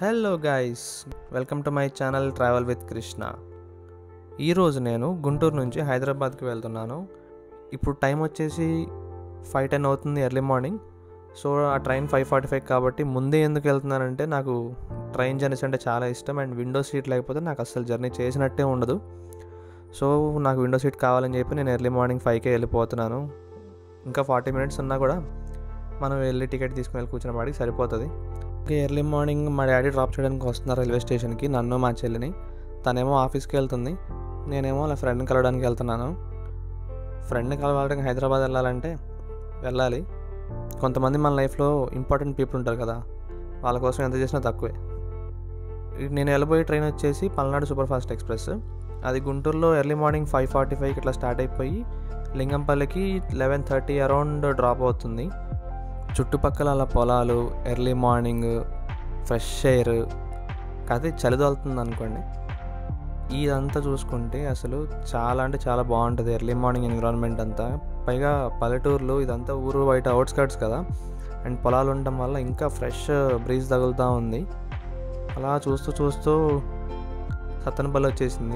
hello guys welcome to my channel travel with Krishna ఈరోజు నేను గుంటూరు నుంచి హైదరాబాద్కి వెళ్తున్నాను ఇప్పుడు టైం వచ్చేసి ఫైవ్ టెన్ అవుతుంది ఎర్లీ మార్నింగ్ సో ఆ ట్రైన్ ఫైవ్ ఫార్టీ ఫైవ్ కాబట్టి ముందే ఎందుకు వెళ్తున్నానంటే నాకు ట్రైన్ జర్నీస్ అంటే చాలా ఇష్టం అండ్ విండో సీట్ లేకపోతే నాకు అసలు జర్నీ చేసినట్టే ఉండదు సో నాకు విండో సీట్ కావాలని చెప్పి నేను ఎర్లీ మార్నింగ్ ఫైవ్కే వెళ్ళిపోతున్నాను ఇంకా ఫార్టీ మినిట్స్ ఉన్నా కూడా మనం వెళ్ళి టికెట్ తీసుకుని వెళ్ళి కూర్చున్న వాడికి సరిపోతుంది ఇంకా ఎర్లీ మార్నింగ్ మా డాడీ డ్రాప్ చేయడానికి వస్తున్నారు రైల్వే స్టేషన్కి నన్ను మా చెల్లిని తనేమో ఆఫీస్కి వెళ్తుంది నేనేమో అలా ఫ్రెండ్ని కలవడానికి వెళ్తున్నాను ఫ్రెండ్ని కలవడానికి హైదరాబాద్ వెళ్ళాలంటే వెళ్ళాలి కొంతమంది మన లైఫ్లో ఇంపార్టెంట్ పీపుల్ ఉంటారు కదా వాళ్ళ కోసం ఎంత చేసినా తక్కువే నేను వెళ్ళబోయే ట్రైన్ వచ్చేసి పల్నాడు సూపర్ ఫాస్ట్ ఎక్స్ప్రెస్ అది గుంటూరులో ఎర్లీ మార్నింగ్ ఫైవ్ ఫార్టీ ఫైవ్కి ఇట్లా స్టార్ట్ అయిపోయి లింగంపల్లికి లెవెన్ థర్టీ అరౌండ్ డ్రాప్ అవుతుంది చుట్టుపక్కల అలా పొలాలు ఎర్లీ మార్నింగ్ ఫ్రెష్ ఎయిర్ కాకపోతే చలి తోలుతుంది అనుకోండి ఇదంతా చూసుకుంటే అసలు చాలా అంటే చాలా బాగుంటుంది ఎర్లీ మార్నింగ్ ఎన్విరాన్మెంట్ అంతా పైగా పల్లెటూరులో ఇదంతా ఊరు బయట అవుట్స్కట్స్ కదా అండ్ పొలాలు ఉండటం వల్ల ఇంకా ఫ్రెష్ బ్రీజ్ తగులుతూ ఉంది అలా చూస్తూ చూస్తూ సత్తనపల్లి వచ్చేసింది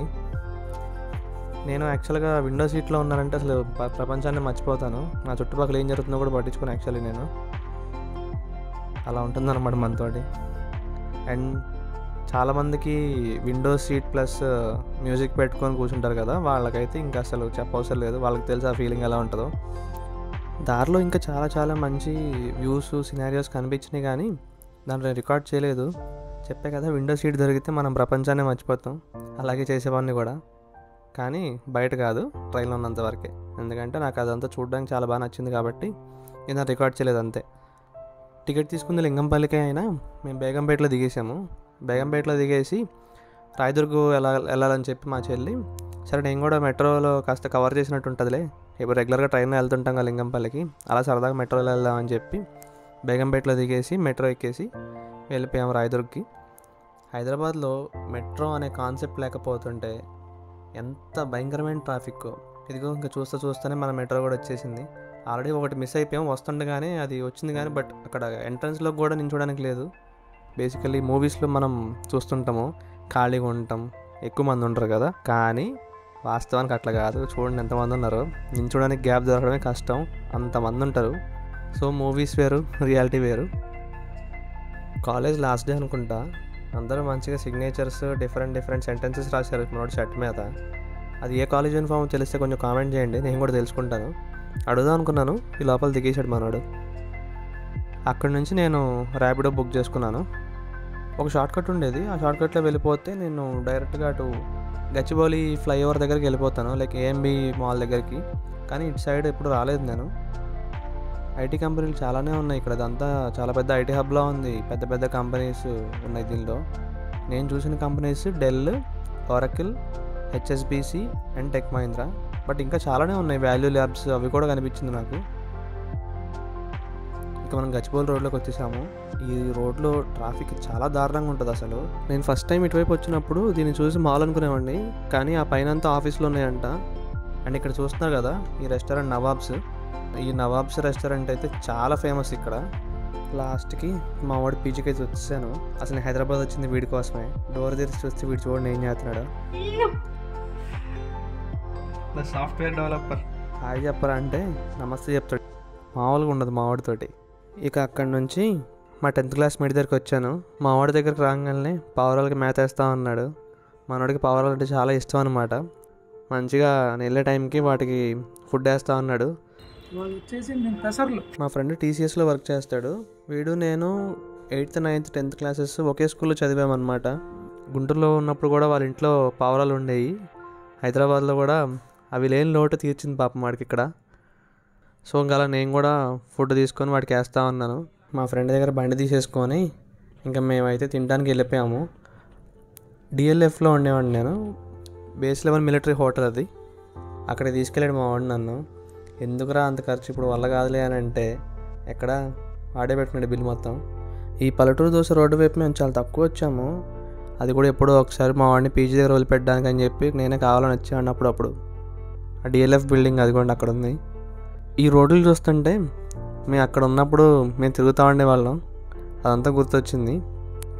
నేను యాక్చువల్గా విండో సీట్లో ఉన్నానంటే అసలు ప- ప్రపంచాన్ని మర్చిపోతాను నా చుట్టుపక్కల ఏం జరుగుతుందో కూడా పట్టించుకోను యాక్చువల్లీ నేను అలా ఉంటుందన్నమాట మనతోటి అండ్ చాలామందికి విండో సీట్ ప్లస్ మ్యూజిక్ పెట్టుకొని కూర్చుంటారు కదా వాళ్ళకైతే ఇంకా అసలు చెప్పవసరం లేదు వాళ్ళకి తెలుసు ఆ ఫీలింగ్ ఎలా ఉంటుందో దారిలో ఇంకా చాలా చాలా మంచి వ్యూస్ సినారియోస్ కనిపించినాయి కానీ దాంట్లో రికార్డ్ చేయలేదు చెప్పే కదా విండో సీట్ దొరికితే మనం ప్రపంచాన్ని మర్చిపోతాం అలాగే చేసేవాడిని కూడా కానీ బయట కాదు ట్రైన్లో ఉన్నంత వరకే ఎందుకంటే నాకు అదంతా చూడడానికి చాలా బాగా నచ్చింది కాబట్టి నేను అది రికార్డ్ చేయలేదు అంతే టికెట్ తీసుకుంది లింగంపల్లికే అయినా మేము బేగంపేటలో దిగేసాము బేగంపేటలో దిగేసి రాయదుర్గు ఎలా వెళ్ళాలని చెప్పి మా చెల్లి సరే నేను కూడా మెట్రోలో కాస్త కవర్ చేసినట్టు ఉంటుందిలే ఇప్పుడు రెగ్యులర్గా ట్రైన్లో వెళ్తుంటాం కదా లింగంపల్లికి అలా సరదాగా మెట్రోలో వెళ్దామని చెప్పి బేగంపేటలో దిగేసి మెట్రో ఎక్కేసి వెళ్ళిపోయాము రాయదుర్గ్కి హైదరాబాద్లో మెట్రో అనే కాన్సెప్ట్ లేకపోతుంటే ఎంత భయంకరమైన ట్రాఫిక్ ఇదిగో ఇంకా చూస్తూ చూస్తూనే మన మెట్రో కూడా వచ్చేసింది ఆల్రెడీ ఒకటి మిస్ అయిపోయాం వస్తుండగానే అది వచ్చింది కానీ బట్ అక్కడ ఎంట్రన్స్లో కూడా నించోడానికి లేదు బేసికలీ మూవీస్లో మనం చూస్తుంటాము ఖాళీగా ఉంటాం ఎక్కువ మంది ఉంటారు కదా కానీ వాస్తవానికి అట్లా కాదు చూడండి ఎంతమంది ఉన్నారు నించోడానికి గ్యాప్ దొరకడమే కష్టం అంతమంది ఉంటారు సో మూవీస్ వేరు రియాలిటీ వేరు కాలేజ్ లాస్ట్ డే అనుకుంటా అందరూ మంచిగా సిగ్నేచర్స్ డిఫరెంట్ డిఫరెంట్ సెంటెన్సెస్ రాశారు మనోడు షర్ట్ మీద అది ఏ కాలేజ్ యూనిఫామ్ తెలిస్తే కొంచెం కామెంట్ చేయండి నేను కూడా తెలుసుకుంటాను అడుగుదాం అనుకున్నాను ఈ లోపల దిగేశాడు మనోడు అక్కడి నుంచి నేను ర్యాపిడో బుక్ చేసుకున్నాను ఒక షార్ట్ కట్ ఉండేది ఆ షార్ట్ కట్లో వెళ్ళిపోతే నేను డైరెక్ట్గా అటు గచ్చిబౌలి ఫ్లైఓవర్ దగ్గరికి వెళ్ళిపోతాను లైక్ ఏఎంబి మాల్ దగ్గరికి కానీ ఇటు సైడ్ ఎప్పుడు రాలేదు నేను ఐటీ కంపెనీలు చాలానే ఉన్నాయి ఇక్కడ అదంతా చాలా పెద్ద ఐటీ హబ్లా ఉంది పెద్ద పెద్ద కంపెనీస్ ఉన్నాయి దీనిలో నేను చూసిన companies Dell Oracle H S B C and Tech Mahindra but ఇంకా చాలానే ఉన్నాయి వాల్యూ ల్యాబ్స్ అవి కూడా కనిపించింది నాకు ఇంకా మనం గచ్చిబౌలి రోడ్లోకి వచ్చేసాము ఈ రోడ్లో ట్రాఫిక్ చాలా దారుణంగా ఉంటుంది అసలు నేను ఫస్ట్ టైం ఇటువైపు వచ్చినప్పుడు దీన్ని చూసి మాల్ అనుకునేవాడిని కానీ ఆ పైన అంతా ఆఫీస్లో ఉన్నాయంట అండ్ ఇక్కడ చూస్తున్నారు కదా ఈ రెస్టారెంట్ నవాబ్స్ ఈ నవాబ్స్ రెస్టారెంట్ అయితే చాలా ఫేమస్ ఇక్కడ లాస్ట్కి మా వాడు పీజీకి అయితే వచ్చాను అసలు నేను హైదరాబాద్ వచ్చింది వీడి కోసమే డోర్ తెరిచి చూస్తే వీడు చూడండి ఏం చేస్తున్నాడు సాఫ్ట్వేర్ డెవలపర్ హాయ్ చెప్పరా అంటే నమస్తే చెప్తాడు మామూలుగా ఉండదు మావాడితోటి ఇక అక్కడి నుంచి మా టెన్త్ క్లాస్ మీడి దగ్గరికి వచ్చాను మా వాడి దగ్గరికి రాగానే పావురాలకి మేత వేస్తా ఉన్నాడు మనోడికి పావురాలు అంటే చాలా ఇష్టం అనమాట మంచిగా నేను వెళ్ళే టైంకి వాటికి ఫుడ్ వేస్తా ఉన్నాడు వాళ్ళు వచ్చేసి నేను పెసర్లు మా ఫ్రెండ్ టీసీఎస్లో వర్క్ చేస్తాడు వీడు నేను ఎయిత్ నైన్త్ టెన్త్ క్లాసెస్ ఒకే స్కూల్లో చదివామన్నమాట గుంటూరులో ఉన్నప్పుడు కూడా వాళ్ళ ఇంట్లో పావురాలు ఉండేవి హైదరాబాద్లో కూడా అవి లేని లోటు తీర్చింది పాపం వాడికి ఇక్కడ సో ఇంకా అలా నేను కూడా ఫుడ్ తీసుకొని వాడికి వేస్తా ఉన్నాను మా ఫ్రెండ్ దగ్గర బండి తీసేసుకొని ఇంకా మేమైతే తినడానికి వెళ్ళిపోయాము డిఎల్ఎఫ్లో ఉండేవాడిని నేను బేస్ లెవెల్ మిలిటరీ హోటల్ అది అక్కడ తీసుకెళ్ళాడు మా వాడు నన్ను ఎందుకురా అంత ఖర్చు ఇప్పుడు వల్ల కాదులే అని అంటే ఎక్కడ వాడే పెట్టుకున్నాడు బిల్ మొత్తం ఈ పల్లెటూరు దోశ రోడ్డు వైపు మేము చాలా తక్కువ వచ్చాము అది కూడా ఎప్పుడో ఒకసారి మా వాడిని పీజీ దగ్గర వదిలిపెట్టడానికి అని చెప్పి నేనే కావాలని వచ్చాను అప్పుడప్పుడు ఆ డిఎల్ఎఫ్ బిల్డింగ్ అది కూడా అక్కడ ఉంది ఈ రోడ్లు చూస్తుంటే మేము అక్కడ ఉన్నప్పుడు మేము తిరుగుతూ ఉండేవాళ్ళం అదంతా గుర్తొచ్చింది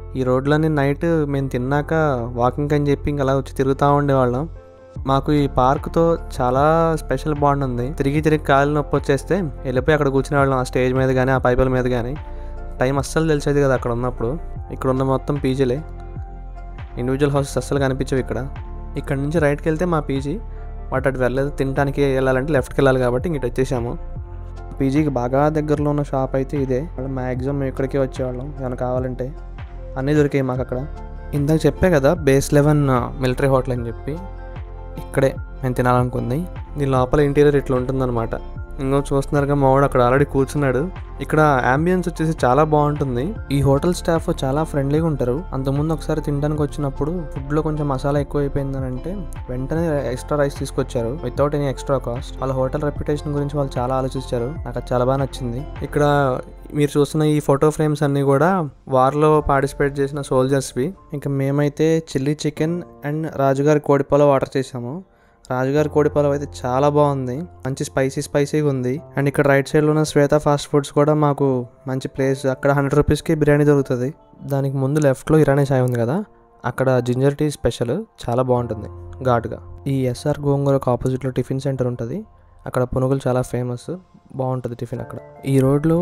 ఈ రోడ్లన్నీ నైట్ మేము తిన్నాక వాకింగ్ అని చెప్పి ఇంక అలా వచ్చి తిరుగుతూ ఉండేవాళ్ళం మాకు ఈ పార్క్తో చాలా స్పెషల్ బాండ్ ఉంది తిరిగి తిరిగి కాళ్ళు నొప్పి వచ్చేస్తే వెళ్ళిపోయి అక్కడ కూర్చునే వాళ్ళం ఆ స్టేజ్ మీద కానీ ఆ పైపుల మీద కానీ టైం అస్సలు తెలిసేది కదా అక్కడ ఉన్నప్పుడు ఇక్కడ ఉన్న మొత్తం పీజీలే ఇండివిజువల్ హౌసెస్ అస్సలు కనిపించవు ఇక్కడ ఇక్కడ నుంచి రైట్కి వెళ్తే మా పీజీ వాటి అటు వెళ్ళలేదు తినడానికి వెళ్ళాలంటే లెఫ్ట్కి వెళ్ళాలి కాబట్టి ఇంక ఇటు వచ్చేసాము పీజీకి బాగా దగ్గరలో ఉన్న షాప్ అయితే ఇదే మ్యాక్సిమం మేము ఇక్కడికే వచ్చేవాళ్ళం ఏమైనా కావాలంటే అన్నీ దొరికాయి మాకు అక్కడ ఇందాక చెప్పే కదా బేస్ లెవెన్ మిలిటరీ హోటల్ అని చెప్పి ఇక్కడే మేము తినాలనుకుంది దీని లోపల ఇంటీరియర్ ఇట్లా ఉంటుందన్నమాట ఇంకో చూస్తున్నారుగా మావాడు అక్కడ ఆల్రెడీ కూర్చున్నాడు ఇక్కడ అంబియన్స్ వచ్చేసి చాలా బాగుంటుంది ఈ హోటల్ స్టాఫ్ చాలా ఫ్రెండ్లీగా ఉంటారు అంతకుముందు ఒకసారి తినడానికి వచ్చినప్పుడు ఫుడ్లో కొంచెం మసాలా ఎక్కువ అయిపోయిందని అంటే వెంటనే ఎక్స్ట్రా రైస్ తీసుకొచ్చారు వితౌట్ ఎనీ ఎక్స్ట్రా కాస్ట్ వాళ్ళ హోటల్ రెప్యుటేషన్ గురించి వాళ్ళు చాలా ఆలోచించారు నాకు అది చాలా బాగా నచ్చింది ఇక్కడ మీరు చూస్తున్న ఈ ఫోటో ఫ్రేమ్స్ అన్నీ కూడా వార్లో పార్టిసిపేట్ చేసిన సోల్జర్స్వి ఇంకా మేమైతే చిల్లీ చికెన్ అండ్ రాజుగారి కోడిపాలో ఆర్డర్ చేసాము రాజుగారి కోడిపాలం అయితే చాలా బాగుంది మంచి స్పైసీ స్పైసీగా ఉంది అండ్ ఇక్కడ రైట్ సైడ్లో ఉన్న శ్వేత ఫాస్ట్ ఫుడ్స్ కూడా మాకు మంచి ప్లేస్ అక్కడ హండ్రెడ్ రూపీస్కి బిర్యానీ దొరుకుతుంది దానికి ముందు లెఫ్ట్లో ఇరానీ చాయ్ ఉంది కదా అక్కడ జింజర్ టీ స్పెషల్ చాలా బాగుంటుంది ఘాటుగా ఈ ఎస్ఆర్ గోంగూరకు ఆపోజిట్లో టిఫిన్ సెంటర్ ఉంటుంది అక్కడ పునుగులు చాలా ఫేమస్ బాగుంటుంది టిఫిన్ అక్కడ ఈ రోడ్లో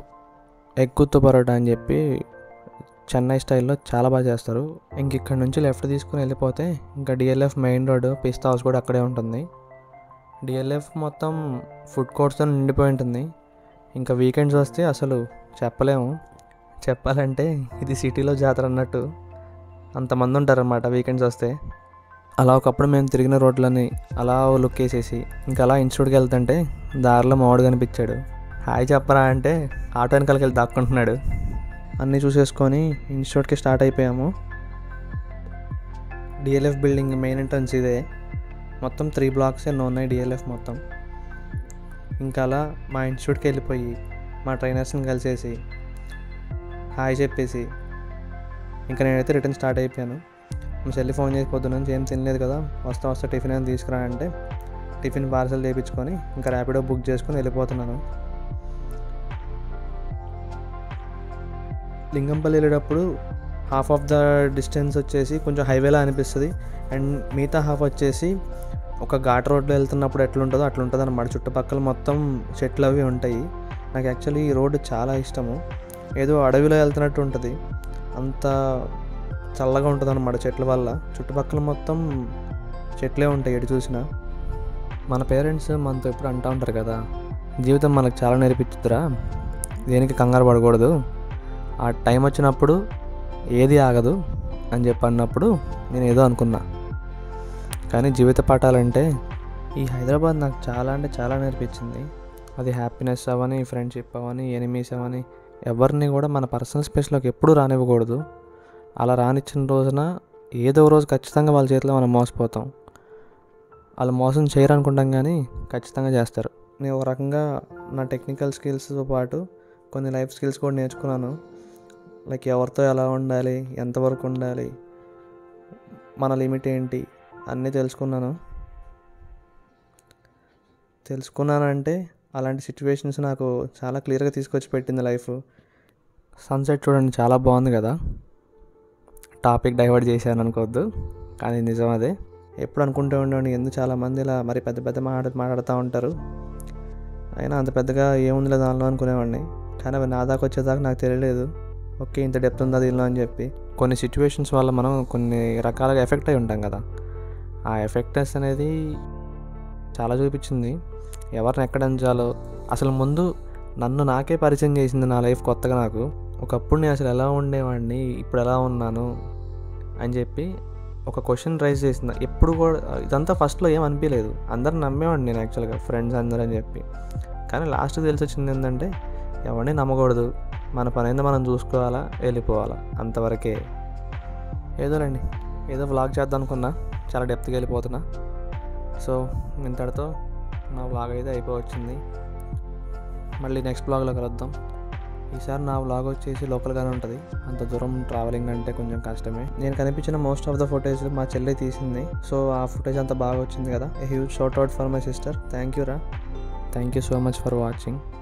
ఎగ్ కుత్తు పరోటా అని చెప్పి చెన్నై స్టైల్లో చాలా బాగా చేస్తారు ఇంక ఇక్కడ నుంచి లెఫ్ట్ తీసుకుని వెళ్ళిపోతే ఇంకా D L F main road Pista House కూడా అక్కడే ఉంటుంది డిఎల్ఎఫ్ మొత్తం ఫుడ్ కోర్ట్స్తో నిండిపోయి ఉంటుంది ఇంకా వీకెండ్స్ వస్తే అసలు చెప్పలేము చెప్పాలంటే ఇది సిటీలో జాతర అన్నట్టు అంతమంది ఉంటారన్నమాట వీకెండ్స్ వస్తే అలా ఒకప్పుడు మేము తిరిగిన రోడ్లని అలా లుక్ వేసేసి ఇంకా అలా ఇన్స్టిట్యూట్కి వెళ్తుంటే దారిలో మామిడి కనిపించాడు హాయ్ చెప్పరా అంటే ఆటో వెనకాలకి వెళ్ళి దాక్కుంటున్నాడు అన్నీ చూసేసుకొని ఇన్స్టిట్యూట్కి స్టార్ట్ అయిపోయాము డిఎల్ఎఫ్ బిల్డింగ్ మెయిన్ ఎంట్రన్స్ ఇదే మొత్తం త్రీ బ్లాక్స్ ఎన్నో ఉన్నాయి డిఎల్ఎఫ్ మొత్తం ఇంకా అలా మా ఇన్స్టిట్యూట్కి వెళ్ళిపోయి మా ట్రైనర్స్ని కలిసేసి హాయ్ చెప్పేసి ఇంకా నేనైతే రిటర్న్ స్టార్ట్ అయిపోయాను మా చెల్లి ఫోన్ చేసి పొద్దున్న నుంచి ఏం తినలేదు కదా వస్తా వస్తా టిఫిన్ అని తీసుకురా అంటే టిఫిన్ పార్సల్ చేయించుకొని ఇంకా ర్యాపిడో బుక్ చేసుకొని వెళ్ళిపోతున్నాను లింగంపల్లి వెళ్ళేటప్పుడు హాఫ్ ఆఫ్ ద డిస్టెన్స్ వచ్చేసి కొంచెం హైవేలా అనిపిస్తుంది అండ్ మిగతా హాఫ్ వచ్చేసి ఒక ఘాట్ రోడ్లో వెళ్తున్నప్పుడు ఎట్లుంటుందో అట్లా ఉంటుంది అనమాట చుట్టుపక్కల మొత్తం చెట్లు అవి ఉంటాయి నాకు యాక్చువల్లీ ఈ రోడ్డు చాలా ఇష్టము ఏదో అడవిలో వెళ్తున్నట్టు ఉంటుంది అంత చల్లగా ఉంటుంది అనమాట చెట్ల వల్ల చుట్టుపక్కల మొత్తం చెట్లే ఉంటాయి ఎటు చూసినా మన పేరెంట్స్ మనతో ఎప్పుడు అంటూ ఉంటారు కదా జీవితం మనకు చాలా నేర్పించుద్దిరా దేనికి కంగారు పడకూడదు ఆ టైం వచ్చినప్పుడు ఏది ఆగదు అని చెప్పి అన్నప్పుడు నేను ఏదో అనుకున్నా కానీ జీవిత పాఠాలంటే ఈ హైదరాబాద్ నాకు చాలా అంటే చాలా నేర్పించింది అది హ్యాపీనెస్ అవని ఫ్రెండ్షిప్ అవని ఎనిమీస్ అవని ఎవరిని కూడా మన పర్సనల్ స్పేస్లోకి ఎప్పుడూ రానివ్వకూడదు అలా రానిచ్చిన రోజున ఏదో రోజు ఖచ్చితంగా వాళ్ళ చేతిలో మనం మోసపోతాం వాళ్ళు మోసం చేయరు అనుకుంటాం కానీ ఖచ్చితంగా చేస్తారు నేను ఒక రకంగా నా టెక్నికల్ స్కిల్స్తో పాటు కొన్ని లైఫ్ స్కిల్స్ కూడా నేర్చుకున్నాను లైక్ ఎవరితో ఎలా ఉండాలి ఎంతవరకు ఉండాలి మన లిమిట్ ఏంటి అన్నీ తెలుసుకున్నాను తెలుసుకున్నానంటే అలాంటి సిచ్యువేషన్స్ నాకు చాలా క్లియర్గా తీసుకొచ్చి పెట్టింది లైఫ్ సన్సెట్ చూడండి చాలా బాగుంది కదా టాపిక్ డైవర్ట్ చేశాను అనుకోవద్దు కానీ నిజం అదే ఎప్పుడు అనుకుంటూ ఉండేవాడిని ఎందుకు చాలామంది ఇలా మరి పెద్ద పెద్ద మాట మాట్లాడుతూ ఉంటారు అయినా అంత పెద్దగా ఏముందిలే దానిలో అనుకునేవాడిని కానీ అవి నా దాకా వచ్చేదాకా నాకు తెలియలేదు ఓకే ఇంత డెప్త్ ఉందా దీనిలో అని చెప్పి కొన్ని సిచ్యువేషన్స్ వల్ల మనం కొన్ని రకాలుగా ఎఫెక్ట్ అయి ఉంటాం కదా ఆ ఎఫెక్టెస్ అనేది చాలా చూపించింది ఎవరిని ఎక్కడ ఉంచాలో అసలు ముందు నన్ను నాకే పరిచయం చేసింది నా లైఫ్ కొత్తగా నాకు ఒకప్పుడు నేను అసలు ఎలా ఉండేవాడిని ఇప్పుడు ఎలా ఉన్నాను అని చెప్పి ఒక క్వశ్చన్ రైజ్ చేసింది ఎప్పుడు కూడా ఇదంతా ఫస్ట్లో ఏం అనిపించలేదు అందరు నమ్మేవాడిని నేను యాక్చువల్గా ఫ్రెండ్స్ అందరూ అని చెప్పి కానీ లాస్ట్ తెలిసి వచ్చింది ఏంటంటే ఎవరిని నమ్మకూడదు మన పని ఏందో మనం చూసుకోవాలా వెళ్ళిపోవాలా అంతవరకే ఏదోలేండి ఏదో వ్లాగ్ చేద్దాం అనుకున్నా చాలా డెప్త్గా వెళ్ళిపోతున్నా సో ఇంతటితో నా వ్లాగ్ అయితే అయిపోవచ్చింది మళ్ళీ నెక్స్ట్ బ్లాగ్లో కలుద్దాం ఈసారి నా వ్లాగ్ వచ్చేసి లోకల్గానే ఉంటుంది అంత దూరం ట్రావెలింగ్ అంటే కొంచెం కష్టమే నేను కనిపించిన మోస్ట్ ఆఫ్ ద ఫుటేజ్ మా చెల్లి తీసింది సో ఆ ఫుటేజ్ అంతా బాగా వచ్చింది కదా a huge shout out for my sister thank you రా thank you so much for watching